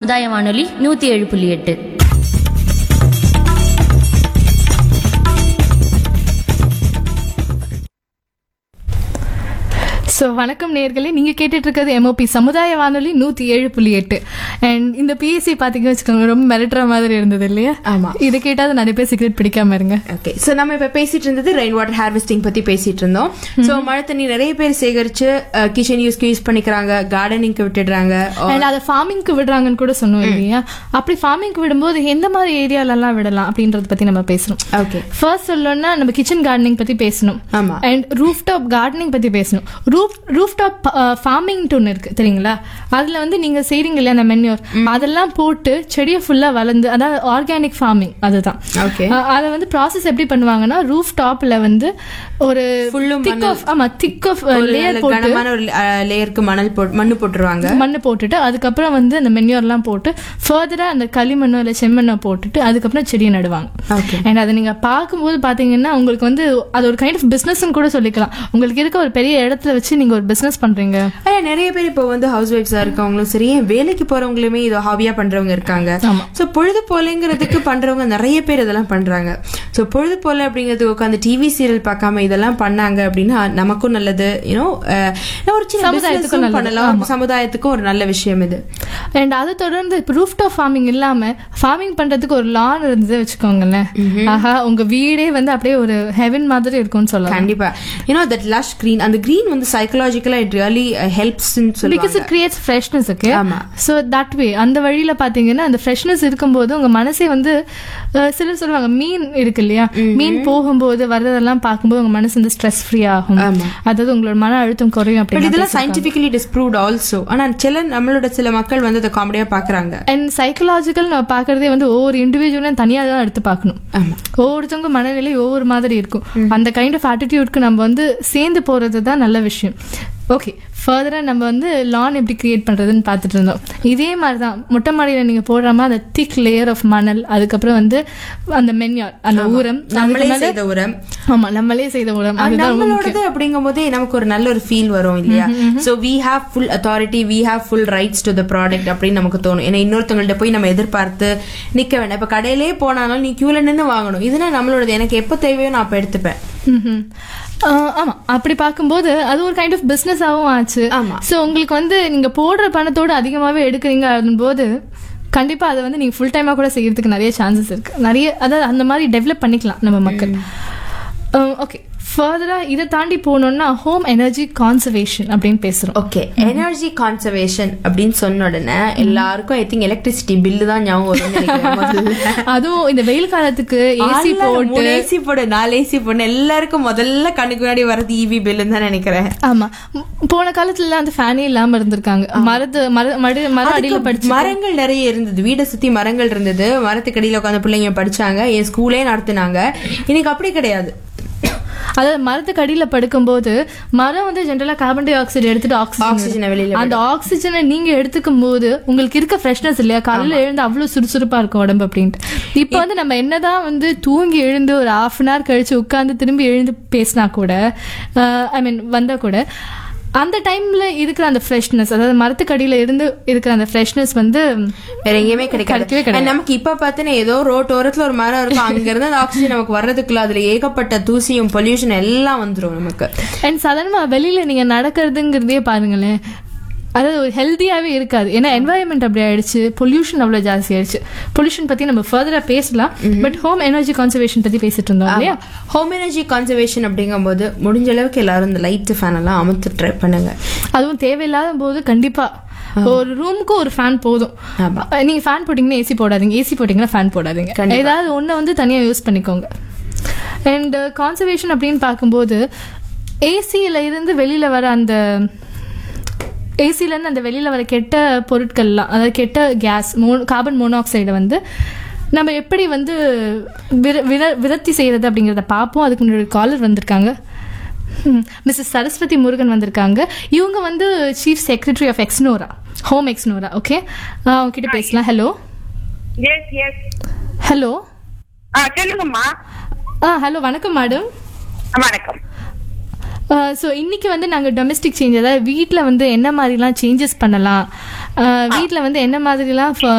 சமுதாய வானொலி நூத்தி ஏழு புள்ளி எட்டு ஸோ வணக்கம் நேர்களே நீங்கள் கேட்டுட்டு இருக்கிறது எம்ஓபி சமுதாய வானொலி நூற்றி ஏழு புள்ளி எட்டு அண்ட் இந்த பிஎஸ்சி பார்த்தீங்கன்னு வச்சுக்கோங்க ரொம்ப மிரட்டுற மாதிரி இருந்தது இல்லையா ஆமா. இதை கேட்டால் நிறைய பேர் சிகரெட் பிடிக்காம இருங்க ஓகே சோ நம்ம இப்ப பேசிட்டு இருந்தது ரெயின் வாட்டர் ஹார்வெஸ்டிங் பத்தி பேசிட்டு இருந்தோம் சோ மழை தண்ணி நிறைய பேர் சேகரிச்சு கிச்சன் யூஸ்க்கு யூஸ் பண்ணிக்கிறாங்க கார்டனிங்க்கு விட்டுடுறாங்க அண்ட் அதை ஃபார்மிங்க்கு விடுறாங்கன்னு கூட சொன்னோம் இல்லையா அப்படி ஃபார்மிங்க்கு விடும்போது எந்த மாதிரி ஏரியாலலாம் விடலாம் அப்படின்றத பற்றி நம்ம பேசணும் ஓகே ஃபர்ஸ்ட் சொல்லணும்னா நம்ம கிச்சன் கார்டனிங் பத்தி பேசணும் ஆமா. அண்ட் ரூஃப் டாப் கார்டனிங் பத்தி பேசணும் ரூஃப் ரூஃப் டாப் ஃபார்மிங் ஒன்று இருக்கு தெரியுங்களா அதுல வந்து நீங்க செய்றீங்க இல்லையா அந்த மென்யூர் அதெல்லாம் போட்டு செடியை ஃபுல்லா வளர்ந்து அதாவது ஆர்கானிக் ஃபார்மிங் அதுதான் Okay. அஹ், அதை வந்து ப்ராசஸ் எப்படி பண்ணுவாங்கன்னா ரூஃப் டாப்ல வந்து ஒரு Full-உம் திக் ஆஃப் ஆமா திக் ஆஃப் ஒரு லேயர் நல்ல போட்டு கனமான ஒரு லேயருக்கு மணல் போட்டு மண்ணு போட்டுருவாங்க மண்ணு போட்டுட்டு அதுக்கப்புறம் வந்து அந்த மென்யூர்லாம் போட்டு ஃபர்தரா அந்த களிமண்ணோ இல்லை செம்மண்ணோ போட்டுட்டு அதுக்கப்புறம் செடியை நடுவாங்க Okay. அண்ட் அதை நீங்க பார்க்கும்போது பாத்தீங்கன்னா உங்களுக்கு வந்து அது ஒரு கைண்ட் ஆஃப் பிசினஸ் கூட சொல்லிக்கலாம் உங்களுக்கு இருக்க ஒரு பெரிய இடத்துல வச்சு நீங்க ஒரு பிசினஸ் பண்றீங்க ஆனா நிறைய பேர் இப்போ வந்து ஹவுஸ் ஒய்ஃப்ஸா இருக்கவங்களும் சரி வேலைக்கு போறவங்களுமே இது ஹாபியா பண்றவங்க இருக்காங்க ஆமா. சோ பொழுது போலங்கிறதுக்கு பண்றவங்க நிறைய பேர் இதெல்லாம் பண்றாங்க சோ பொழுது போல அப்படிங்கிறதுக்கு உட்காந்து டிவி சீரியல் பார்க்காம இதெல்லாம் பண்ணாங்க அப்படின்னா நமக்கும் நல்லது யூனோ ஒரு சின்ன சமுதாயத்துக்கும் பிசினஸும் நல்லது. பண்ணலாம் சமுதாயத்துக்கும் ஒரு நல்ல விஷயம் இது அண்ட் அதை தொடர்ந்து இப்போ ரூஃப் டாப் ஃபார்மிங் இல்லாம ஃபார்மிங் பண்றதுக்கு ஒரு லான் இருந்தது வச்சுக்கோங்களேன் ஆஹா உங்க வீடே வந்து அப்படியே ஒரு ஹெவன் மாதிரி இருக்கும்னு சொல்லலாம் கண்டிப்பா யூனோ தட் லஷ் கிரீன் அந்த கிரீன் வந்து சைக்கலாஜிக்கலா இட் ரியலி ஹெல்ப்ஸ் பிகாஸ் சொல்லுவாங்க இட் கிரியேட்ஸ் ஃப்ரெஷ்னஸ் ஓகே ஆமா. ஸோ தட் வே அந்த வழியில பாத்தீங்கன்னா அந்த ஃப்ரெஷ்னஸ் இருக்கும்போது உங்க மனசே வந்து அஹ், சிலர் சொல்லுவாங்க மீன் இருக்கு இல்லையா மீன் போகும்போது வர்றதெல்லாம் பார்க்கும்போது உங்க மனசு வந்து ஸ்ட்ரெஸ் ஃப்ரீ ஆகும் ஆமா. அதாவது உங்களோட மன அழுத்தம் குறையும் பட் அப்படின்னு இதெல்லாம் சயின்டிபிகலி டிஸ்ப்ரூவ்ட் ஆல்சோ ஆனா சில நம்மளோட சில மக்கள் வந்து அதை காமெடியா பாக்குறாங்க அண்ட் சைக்கலாஜிக்கல் நம்ம பார்க்கறதே வந்து ஒவ்வொரு இண்டிவிஜுவலும் தனியாக தான் எடுத்து பார்க்கணும் ஆமா ஒவ்வொருத்தவங்க மனநிலை ஒவ்வொரு மாதிரி இருக்கும் அந்த கைண்ட் ஆஃப் ஆட்டிடியூட்க்கு நம்ம வந்து சேர்ந்து போறது தான் நல்ல விஷயம் ஓகே ஃபர்தராக நம்ம வந்து லான் எப்படி கிரியேட் பண்ணுறதுன்னு பார்த்துட்டு இருந்தோம் இதே மாதிரி தான் மொட்டை மாடியில் நீங்கள் போடுற மாதிரி அந்த திக் லேயர் ஆஃப் மணல் அதுக்கப்புறம் வந்து அந்த மென்யார் அந்த ஊரம் நம்மளே அதுக்கு மேல- செய்த உரம் ஆமா நம்மளே செய்த ஊரம் அது அதுதான் ரொம்ப முக்கியம் நம்மளோடது அப்படிங்கும் போதே நமக்கு ஒரு நல்ல ஒரு ஃபீல் வரும் இல்லையா so we have full authority we have full rights to the product அப்படின்னு நமக்கு தோணும் ஏன்னா இன்னொருத்தவங்கள்ட்ட போய் நம்ம எதிர்பார்த்து நிக்க வேண்டாம் இப்ப கடையிலே போனாலும் நீ கியூல நின்னு வாங்கணும் இதுனா நம்மளோடது எனக்கு எப்ப தேவையோ நான் அப்ப எடுத்துப்பேன் ம்ஹும். ஆஹ் ஆமா அப்படி பார்க்கும்போது அது ஒரு கைண்ட் ஆஃப் பிசினஸாவும் ஆச்சு ஆமா. சோ உங்களுக்கு வந்து நீங்க போடுற பணத்தோட அதிகமாவே எடுக்கிறீங்க போது கண்டிப்பா அதை வந்து நீங்க ஃபுல் டைமா கூட செய்யறதுக்கு நிறைய சான்சஸ் இருக்கு நிறைய அதாவது அந்த மாதிரி டெவலப் பண்ணிக்கலாம் நம்ம மக்கள் ஓகே ஃபர்தரா இதை தாண்டி போனோம்னா ஹோம் எனர்ஜி கான்சர்வேஷன் அப்படின்னு பேசுறோம் ஓகே எனர்ஜி கான்சர்வேஷன் அப்படின்னு சொன்ன உடனே எல்லாருக்கும் ஐ திங்க் எலக்ட்ரிசிட்டி பில்லு தான் ஞாபகம் வரும்னு நினைக்கிறேன் முதல்ல. அதுவும் இந்த வெயில் காலத்துக்கு ஏசி எல்லாரும் போட்டு மூணு ஏசி போடு நாலு ஏசி போடு எல்லாருக்கும் முதல்ல கண்ணுக்கு முன்னாடி வரது இவி பில்லுன்னு தான் நினைக்கிறேன் ஆமா ம், போன காலத்துல எல்லாம் அந்த ஃபேனே இல்லாம இருந்திருக்காங்க மரத்து மர மடு மரம் அடியில அதுக்கு படிச்சு மரங்கள் நிறைய இருந்தது வீடை சுத்தி மரங்கள் இருந்தது மரத்துக்கு அடியில உட்காந்து பிள்ளைங்க படிச்சாங்க என் ஸ்கூலே நடத்துனாங்க இன்னைக்கு அப்படி கிடையாது அதாவது மரத்துக்கு அடியில படுக்கும்போது மரம் வந்து ஜென்ரலா carbon dioxide oxygen ஆக்சிஜனை வெளியில அந்த ஆக்சிஜனை நீங்க எடுத்துக்கும் போது உங்களுக்கு இருக்க ஃப்ரெஷ்னஸ் இல்லையா காலையில எழுந்து அவ்வளவு சுறுசுறுப்பா இருக்கும் உடம்பு அப்படின்ட்டு இப்போ வந்து நம்ம என்னதான் வந்து தூங்கி எழுந்து ஒரு ஹாஃப் அன் ஹவர் கழிச்சு உட்கார்ந்து திரும்பி எழுந்து பேசினா கூட ஐ மீன் வந்தா கூட அந்த டைம்ல இருக்கிற அந்த ஃப்ரெஷ்னஸ் அதாவது மரத்துக்கு அடியில இருந்து இருக்கிற அந்த ஃப்ரெஷ்னஸ் வந்து வேற எங்கேயுமே கிடைக்காது கிடைக்கவே கிடையாது. And நமக்கு இப்ப பார்த்தீங்கன்னா ஏதோ ரோட் ஓரத்துல ஒரு மரம் இருக்கும் அங்க இருந்து அந்த ஆக்சிஜன் நமக்கு வர்றதுக்குள்ள அதுல ஏகப்பட்ட தூசியும் பொல்யூஷன் எல்லாம் வந்துரும் நமக்கு அண்ட் சாதாரணமா வெளியில நீங்க நடக்கிறதுங்கிறதே பாருங்களேன் அதாவது ஒரு ஹெல்த்தியாவே இருக்காது ஏன்னா என்வாயன்மெண்ட் அப்படி ஆயிடுச்சு பொல்யூஷன் அவ்வளவு ஜாஸ்தி ஆயிடுச்சு பொல்யூஷன் பத்தி நம்ம ஃபர்தரா பேசலாம் பட் ஹோம் எனர்ஜி கான்சர்வேஷன் பத்தி பேசிட்டு இருந்தோம் இல்லையா ஹோம் எனர்ஜி கான்சர்வேஷன் அப்படிங்கும்போது முடிஞ்ச அளவுக்கு எல்லாரும் இந்த லைட் ஃபேன் எல்லாம் அமுத்து ட்ரை பண்ணுங்க அதுவும் தேவையில்லாத போது கண்டிப்பா ஒரு ரூமுக்கு ஒரு ஃபேன் போதும் ஆமா. அஹ் நீங்க ஃபேன் போட்டீங்கன்னா ஏசி போடாதீங்க ஏசி போட்டீங்கன்னா ஃபேன் போடாதீங்க கண்டிப்பா. ஏதாவது ஒண்ணு வந்து தனியா யூஸ் பண்ணிக்கோங்க அண்ட் கான்சர்வேஷன் அப்படின்னு பார்க்கும்போது ஏசியில இருந்து வெளியில வர அந்த ஏசில இருந்து அந்த வெளியில வர கெட்ட பொருட்கள்லாம் அதாவது கெட்ட கேஸ் மோ கார்பன் மோனாக்சைடை வந்து நம்ம எப்படி வந்து விர- விர- விரத்தி செய்யறது அப்படிங்கிறத பார்ப்போம் அதுக்கு முன்னாடி காலர் வந்திருக்காங்க மிஸ்ஸஸ் சரஸ்வதி முருகன் வந்திருக்காங்க இவங்க வந்து chief secretary of Exnora home Exnora okay அவங்க கிட்ட பேசலாம் ஹலோ எஸ் எஸ் ஹலோ ஆ சொல்லுங்கம்மா ஆ ஹலோ வணக்கம் மேடம் வணக்கம் ஸோ இன்னைக்கு வந்து நாங்கள் டொமஸ்டிக் சேஞ்ச் அதாவது வீட்டில் வந்து என்ன மாதிரிலாம் சேஞ்சஸ் பண்ணலாம் வீட்டில் வந்து என்ன மாதிரிலாம்